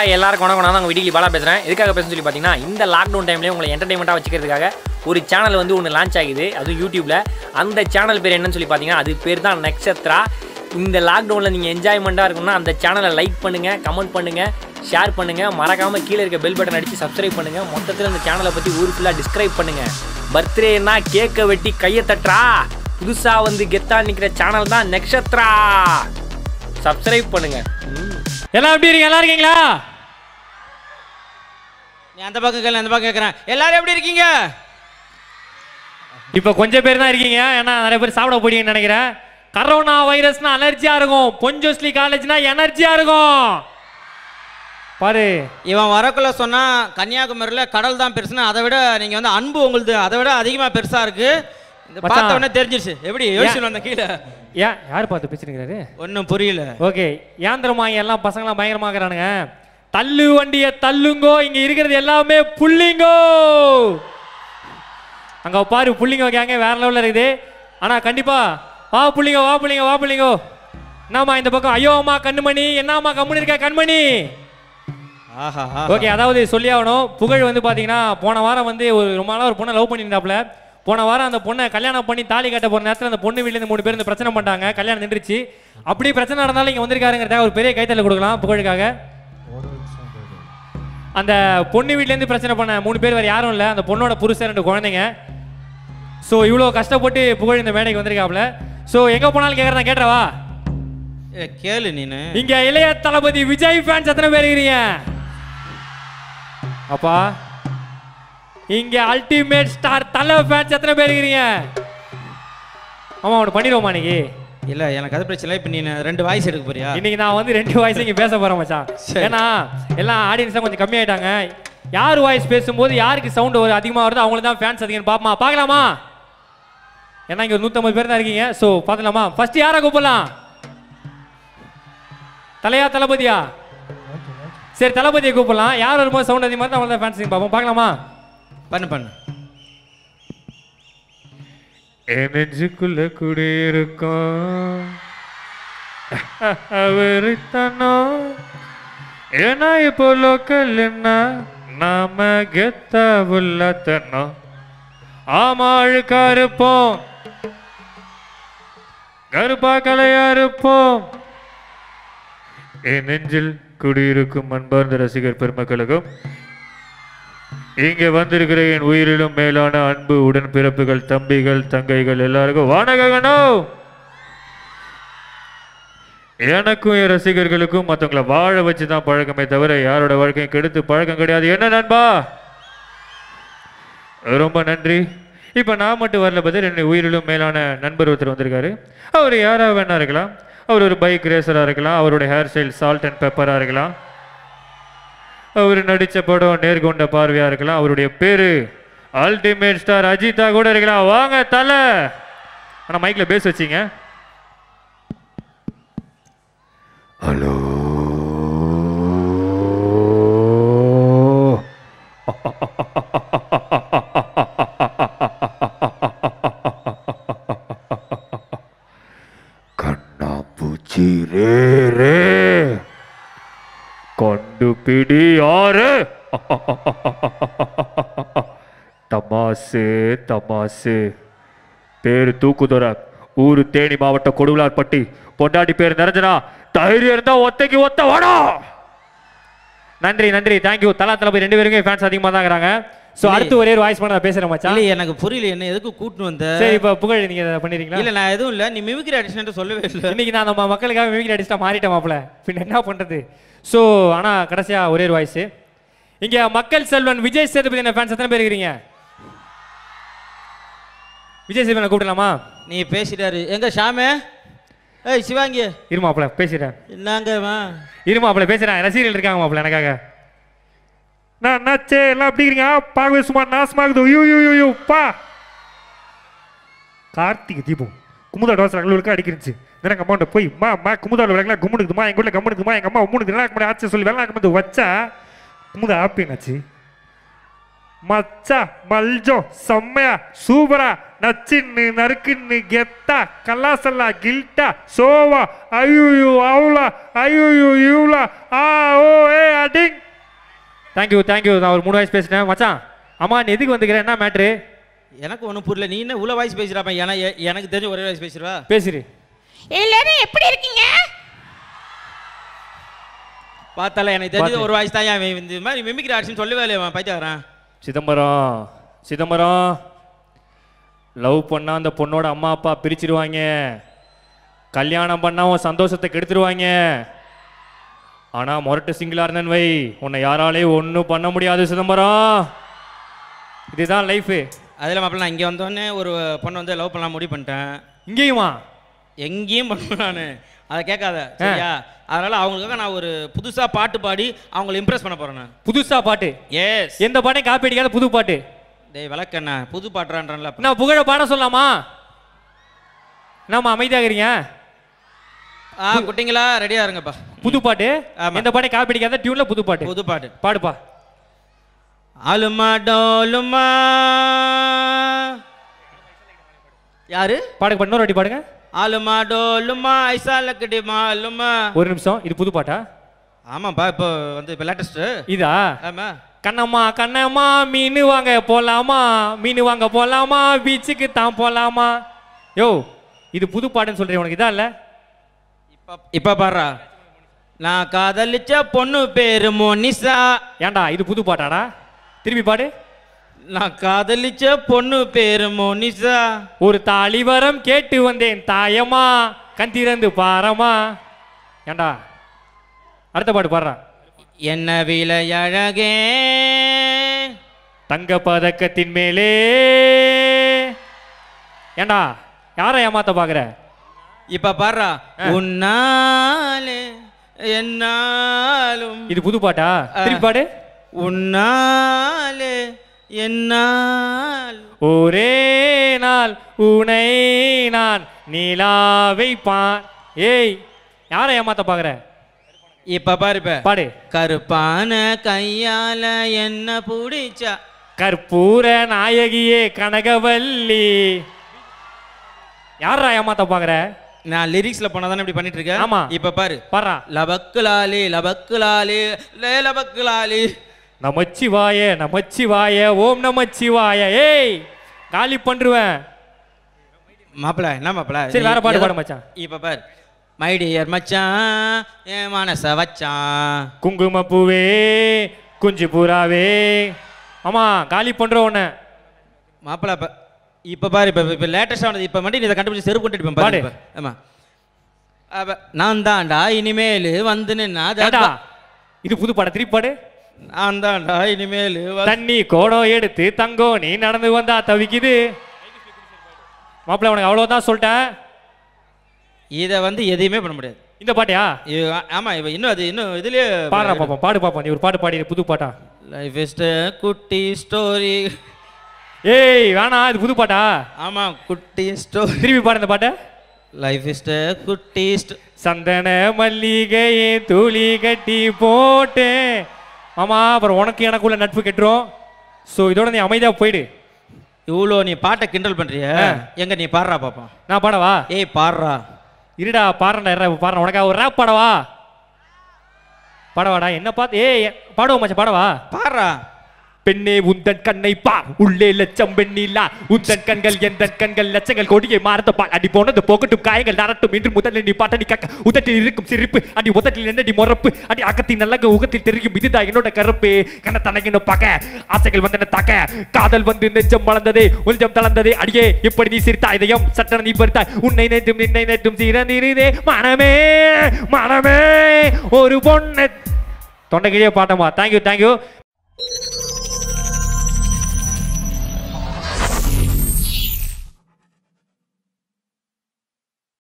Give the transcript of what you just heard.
Hi எல்லாருக்கும் வணக்கம் நான் தான் உங்கள் வீட்டுக்கு பாலா பேசுகிறேன் எதுக்காக பேசணும்னு சொல்லி பார்த்தீங்கன்னா இந்த லாக்டவுன் டைம்லேயே உங்களை என்டர்டைன்மெண்ட்டாக வச்சுக்கிறதுக்காக ஒரு சேனல் வந்து ஒன்று லான்ச் ஆகுது அதுவும் யூடியூப்பில் அந்த சேனல் பேர் என்னன்னு சொல்லி பார்த்தீங்கன்னா அது பேர் தான் நக்ஷத்ரா இந்த லாக்டவுனில் நீங்கள் என்ஜாய்மெண்ட்டாக இருக்கணும்னா அந்த சேனலை லைக் பண்ணுங்கள் கமெண்ட் பண்ணுங்கள் ஷேர் பண்ணுங்கள் மறக்காமல் கீழே இருக்க பெல் பட்டன் அடித்து சப்ஸ்கிரைப் பண்ணுங்கள் மொத்தத்தில் இந்த சேனலை பற்றி ஊர் ஃபுல்லாக டிஸ்கிரைப் பண்ணுங்கள் பர்த்டேனா கேக்கை வெட்டி கையை தட்டுறா புதுசாக வந்து கெத்தா நிற்கிற சேனல் தான் நக்ஷத்ரா சப்ஸ்கிரைப் பண்ணுங்கள் ம் எல்லாம் எப்படி இருக்கீங்க நல்லா இருக்கீங்களா நீ அந்த பக்கம் கேளு அந்த பக்கம் கேட்குறேன் எல்லாரும் எப்படி இருக்கீங்க இப்போ கொஞ்சம் பேர் தான் இருக்கீங்க ஏன்னா நிறைய பேர் சாப்பிட போறீங்கன்னு நினைக்கிறேன் கரோனா வைரஸ்னா அலர்ஜியா இருக்கும் பொஞ்சோஸ்லி காலேஜ்னா எனர்ஜியா இருக்கும் பாரு இவன் வரக்குள்ள சொன்னா கன்னியாகுமரியில் கடல் தான் பெருசுன்னா அதை விட நீங்க வந்து அன்பு உங்களுது அதை விட அதிகமா பெருசா இருக்கு இந்த மச்சான். பார்த்த உடனே தெரிஞ்சிருச்சு எப்படி யோசிச்சு வந்த கீழே ஏன் யார் பார்த்து பேசுறீங்கிறாரு ஒன்றும் புரியல ஓகே ஏந்திரமாங்க எல்லாம் பசங்களாம் பயங்கரமாக்குறானுங்க தள்ளு வண்டிய தள்ளுங்கோ இங்க இருக்கிறது எல்லாமே புள்ளிங்கோ அங்க பாரு புள்ளிங்க கேங்க வேற லெவல்ல இருக்குது ஆனா கண்டிப்பா வா புள்ளிங்க வா புள்ளிங்க வா புள்ளிங்கோ என்னம்மா இந்த பக்கம் ஐயோ அம்மா கண்மணி என்னம்மா கம்முனு இருக்க கண்மணி ஆஹா ஓகே அதாவது சொல்லி ஆகணும் புகழ் வந்து பாத்தீங்கன்னா போன வாரம் வந்து ஒரு ரொம்ப நாளா ஒரு பொண்ணை லவ் பண்ணியிருந்தாப்புல போன வாரம் அந்த பொண்ணை கல்யாணம் பண்ணி தாலி கட்ட போற நேரத்தில் அந்த பொண்ணு வீட்டுல இருந்து மூணு பேர் இந்த பிரச்சனை பண்ணாங்க கல்யாணம் நின்றுச்சு அப்படி பிரச்சனை நடந்தாலும் இங்க வந்திருக்காருங்கிறத ஒரு பெரிய கைத்தல கொடுக்கலாம் புகழுக்காக அந்த பொண்ணு வீட்ல இருந்து பிரச்சனை பண்ண மூணு பேர் வேற யாரும் இல்ல அந்த பொண்ணோட புருஷன் ரெண்டு குழந்தைங்க ஸோ இவ்வளோ கஷ்டப்பட்டு புகழ் இந்த மேடைக்கு வந்திருக்காப்புல ஸோ எங்க போனாலும் கேட்கறதா கேட்டுறவா ஏ, கேளு நீனு இங்க இளைய தளபதி விஜய் ஃபேன்ஸ் எத்தனை பேர் இருக்கிறீங்க அப்பா இங்க அல்டிமேட் ஸ்டார் தலை ஃபேன்ஸ் எத்தனை பேர் இருக்கிறீங்க ஆமா அவனை பண்ணிடுவோமா இன்னைக்கு இல்ல எனக்கு அது பிரச்சனை இல்லை இப்போ நீ ரெண்டு வாய்ஸ் எடுக்க போறியா இன்னைக்கு நான் வந்து ரெண்டு வாய்ஸ் இங்க பேச போறேன் மச்சான் சரி. ஏன்னா எல்லாம் ஆடியன்ஸ் கொஞ்சம் கம்மியாயிட்டாங்க யார் வாய்ஸ் பேசும்போது யாருக்கு சவுண்ட் ஒரு அதிகமாக வருது அவங்களுக்கு தான் ஃபேன்ஸ் அதிகம் பாப்பமா பார்க்கலாமா ஏன்னா இங்க ஒரு நூற்றம்பது பேர் தான் இருக்கீங்க ஸோ பார்த்துலாமா ஃபர்ஸ்ட் யாரை கூப்பிடலாம் தலையா தளபதியா சரி தளபதியை கூப்பிடலாம் யார் வரும்போது சவுண்ட் அதிகமாக இருந்தால் அவங்க தான் ஃபேன்ஸ் பார்ப்போம் பார்க்கலாமா பண்ணு பண்ணு என் நெஞ்சுக்குள்ள குடியிருக்கும் அவருத்தனோ ஏன்னா இப்போ லோக்கல் என்ன நாம கெத்தா உள்ளத்தனோ ஆமா அழுக்கா இருப்போம் கருப்பா கலையா இருப்போம் என் நெஞ்சில் குடியிருக்கும் அன்பார்ந்த ரசிகர் பெருமக்களுக்கும் இங்கே வந்திருக்கிற என் உயிரிலும் மேலான அன்பு உடன்பிறப்புகள் தம்பிகள் தங்கைகள் எல்லாருக்கும் வணக்கங்கண்ணோ எனக்கும் என் ரசிகர்களுக்கும் மற்றவங்களை வாழ வச்சு தான் பழக்கமே தவிர யாரோட வாழ்க்கையும் கெடுத்து பழக்கம் கிடையாது என்ன நண்பா ரொம்ப நன்றி இப்போ நான் மட்டும் வரல பதில் என்னுடைய உயிரிலும் மேலான நண்பர் ஒருத்தர் வந்திருக்காரு அவர் யாராக வேணா இருக்கலாம் அவர் ஒரு பைக் ரேசராக இருக்கலாம் அவருடைய ஹேர் ஸ்டைல் சால்ட் அண்ட் பெப்பராக இருக்கலாம் அவர் நடித்த படம் நேர்கொண்ட பார்வையாக இருக்கலாம் அவருடைய பேர் அல்டிமேட் ஸ்டார் அஜித்தா கூட இருக்கலாம் வாங்க தலை ஆனால் மைக்கில் பேச வச்சிங்க ஹலோ கண்ணாம்பூச்சி ரே ரே கண்டுபிடி யாரு தமாசு தமாசு பேரு தூக்குதுற ஊரு தேனி மாவட்டம் கொடுவிலார்பட்டி பொண்டாட்டி பேர் நிரஞ்சனா தைரியம் இருந்தா ஒத்தைக்கு ஒத்த வாடா நன்றி நன்றி தேங்க்யூ தலா தளபதி ரெண்டு பேருமே ஃபேன்ஸ் அதிகமாக தான் இருக்கிறாங்க ஸோ இல்லை. அடுத்து ஒரே ஒரு வாய்ஸ் பண்ண நான் பேசுறேன் மச்சான் இல்லை எனக்கு புரியல என்ன எதுக்கு கூட்டின்னு வந்த சரி இப்போ புகழ் நீங்க இதை பண்ணிடுறீங்களா இல்ல நான் எதுவும் இல்ல நீ மிமிக்ரி அடிஷன் சொல்லவே இல்லை இன்னைக்கு நான் நம்ம மக்களுக்காக மிமிக்ரி அடிச்சுட்டா மாறிட்டேன் மாப்பிள பின்ன என்ன பண்றது ஸோ ஆனா கடைசியா ஒரே ஒரு வாய்ஸ் இங்க மக்கள் செல்வன் விஜய் சேதுபதி என்ன ஃபேன்ஸ் எத்தனை பேர் இருக்கிறீங்க விஜய் சேதுபதி கூப்பிடலாமா நீ பேசிட்டாரு எங்க ஷாமே ஏய் சிவாங்கி இரு மாப்பிள பேசுறேன் என்னங்கம்மா இரு மாப்பிள பேசுறேன் ரசிகர்கள் இருக்காங்க மாப்பிள எனக்காக நான் என்னாச்சே எல்லாம் எப்படி இருக்கீங்க பார்க்கவே சும்மா நாசமாகுது ஐயோ ஐயோ ஐயோ பா கார்த்திகை தீபம் குமுதா டோஸ் ரங்களுக்கு அடிக்கிருச்சு எனக்கு அம்மாண்ட போய் மா மா குமுதா விளக்கெல்லாம் கும்பிடுக்குதுமா எங்க ஊர்ல கம்முனுக்குமா எங்க அம்மா மூணு நல்லா ஆச்சு சொல்லி வெள்ளம் கம்மது வச்சா குமுதா ஆப்பினாச்சு மச்சா மல்ஜோ செம்மையா சூப்பரா நச்சின்னு நறுக்குன்னு கெத்தா கல்லாசல்லா கில்ட்டா சோவா ஐயோ அவுலா ஐயோ இவ்ளா ஆ ஓ ஏ அடிங் தேங்க்யூ தேங்க்யூ நான் ஒரு மூணு வயசு பேசினேன் மச்சான் அம்மா நீ எதுக்கு வந்துக்கிறேன் என்ன மேட்ரு எனக்கு ஒன்றும் புரியல நீ என்ன உள்ள வாய்ஸ் பேசுறாப்ப என எ- எனக்கு தெரிஞ்ச ஒரே வாய்ஸ் பேசுறா பேசுரு எல்லாரும் எப்படி இருக்கீங்க பார்த்தால எனக்கு தெரிஞ்ச பார்த்து. ஒரு வாய்ஸ் தான் ஏன் இந்த மாதிரி மிமிக்ரி ஆர்ட்ஸ்னு சொல்லவே இல்லையா பைத்தியாரன் சிதம்பரம் சிதம்பரம் லவ் பண்ணா அந்த பொண்ணோட அம்மா அப்பா பிரிச்சிருவாங்க கல்யாணம் பண்ணா உன் சந்தோஷத்தை கெடுத்துருவாங்க ஆனா முரட்டு சிங்கிளா இருந்தேன் வை உன்னை யாராலையும் ஒன்றும் பண்ண முடியாது சிதம்பரம் இதுதான் லைஃபு அதில் மாப்பிள்ள நான் இங்கே வந்தோடனே ஒரு பொண்ணை வந்து லவ் பண்ணலாம் முடிவு பண்ணிட்டேன் இங்கேயுமா எங்கேயும் பண்ணுவேன் நான் அதை கேட்காத சரியா அதனால அவங்களுக்காக நான் ஒரு புதுசா பாட்டு பாடி அவங்கள இம்ப்ரெஸ் பண்ண போறேன் நான் புதுசா பாட்டு எஸ் எந்த பாட்டையும் காப்பி அடிக்காத புது பாட்டு டேய் விளக்கண்ணா புது பாட்டுறான்றல நான் புகழ பாட சொல்லலாமா நாம அமைதியாகிறீங்க ஆ குட்டிங்களா ரெடியா இருங்கப்பா புது பாட்டு ஆமா. எந்த பாட்டையும் காப்பி அடிக்காத டியூன்ல புது பாட்டு புது பாட்டு பாடுப்பா ஆலுமா டோலுமா யாரு பாடுங்க இன்னொரு வாட்டி பாடுங்க ஆலுமா டோலுமா ஐசா லக்கடி மாலுமா ஒரு நிமிஷம் இது புது பாட்டா ஆமாப்பா இப்போ வந்து இப்போ லேட்டஸ்ட் இதா ஆமா கண்ணம்மா கண்ணம்மா மீன் வாங்க போலாமா மீன் வாங்க போலாமா பீச்சுக்கு தான் போலாமா யோ இது புது பாட்டுன்னு சொல்றேன் உனக்கு இதா இல்ல இப்போ இப்போ பாடுறா நான் காதலிச்ச பொண்ணு பேரு மோனிசா ஏன்டா இது புது பாட்டாடா திருப்பி பாடு நான் காதலிச்ச பொண்ணு பேரு மோனிசா ஒரு தாலிவரம் கேட்டு வந்தேன் தாயம்மா கண் திறந்து பாரமா ஏன்டா அடுத்த பாட்டு பாடுறா என்ன விலை அழகே தங்க பதக்கத்தின் மேலே ஏன்டா யாரை ஏமாத்த பாக்குற இப்ப பாடுறா உன்னாலே என்னாலும் இது புது பாட்டா திருப்பி பாடு உன்னாலே என்னால் ஒரே நாள் உனை நான் நிலாவை பா ஏய் யாரை ஏமாத்த பாக்குற இப்ப பாரு இப்ப பாடு கருப்பான கையால என்ன பிடிச்சா கற்பூர நாயகியே கனகவல்லி யாரா ஏமாத்த பாக்குற நான் லிரிக்ஸ்ல போனா தானே இப்படி பண்ணிட்டு இருக்கேன் ஆமா. இப்ப பாரு பாடுறா லபக்குலாலி லபக்குலாலி லே லபக்குலாலி நமச்சிவாய நமச்சிவாய ஓம் நமச்சிவாய ஏய் காலி பண்ருவேன் மாப்பிள என்ன மாப்பிள சரி, வேற பாட்டு எதை- பாடு மச்சான். இப்ப பாரு மை டியர் மச்சான் என் மனச வச்சான் குங்குமப்பூவே குஞ்சு பூராவே ஆமா காலி பண்ற உன்னை மாப்பிள இப்ப இப்ப பாரு இப்ப இப்ப லேட்டஸ்டா ஆனது இப்ப மட்டும் நீ இதை கண்டுபிடிச்சு செருப்பு கொண்டு பாரு பாடு. இப்ப. ஆமா அப்ப நான் தான்டா இனிமேல் வந்து நின்னா ஏடா இது புது பாட திருப்பி பாடு நான் தான்டா இனிமேல் வந்து- தண்ணி கோடம் எடுத்து தங்கம் நீ நடந்து வந்தா தவிக்குது மாப்பிள்ள உனக்கு அவ்வளவுதான் சொல்லிட்டேன் இத வந்து எதையுமே பண்ண முடியாது இந்த பாட்டியா இது ஆ- ஆமா இவ இன்னும் அது இன்னும் இதுலயே பாடுறா பாப்போம் பாடு பாப்போம் நீ ஒரு பாட்டு பாடி புது பாட்டா லைஃப் இஸ் குட்டி ஸ்டோரி ஏய் வேணாம் இது புது பாட்டா ஆமா குட்டி ஸ்டோரி திருப்பி பாடு இந்த பாட்டை லைஃப் இஸ் குட்டி ஸ்டோ சந்தன மல்லிகையே துளி கட்டி போட்டேன் மாமா அப்புறம் உனக்கு எனக்குள்ள நட்பு கெட்டுரும் ஸோ இதோட நீ அமைதியா போயிடு இவ்வளோ நீ பாட்டை கிண்டல் பண்றிய ஆ. எங்க நீ பாடுறா பாப்போம் நான் பாடவா ஏய் பாடுறா இருடா பாடுறா இருடா பாடுறேன் உனக்கா ஒரு ரேப் பாடவா பாடவாடா என்ன பார்த்து ஏய் பாடுவோம் மச்சான் பாடவா பாடுறா பெண்ணே உந்தன் கண்ணை பார் உள்ளே லட்சம் பெண்ணிலா உந்தன் கண்கள் எந்த கண்கள் லட்சங்கள் கொடியை மாறத்த பால் அடி போனது போகட்டும் காயங்கள் நரட்டும் இன்று முதல்ல நீ பாட்டடி கக்க உதட்டில் இருக்கும் சிரிப்பு அடி உதட்டில் என்னடி முறப்பு அடி அகத்தின் நல்லக உகத்தில் தெரியும் இதுதான் என்னோட கருப்பு கண்ண தனகின பக்க ஆசைகள் வந்தன தாக்க காதல் வந்து நெஞ்சம் வளர்ந்ததே உஞ்சம் தளர்ந்ததே அடியே இப்படி நீ சிரித்தா இதயம் சட்டன நீ பறித்தாய் உன்னை நேற்றும் நின்னை நேற்றும் சீரந்திருதே மனமே மனமே ஒரு பொண்ணு தொண்டைக்கிழியே பாட்டமா தேங்க்யூ தேங்க்யூ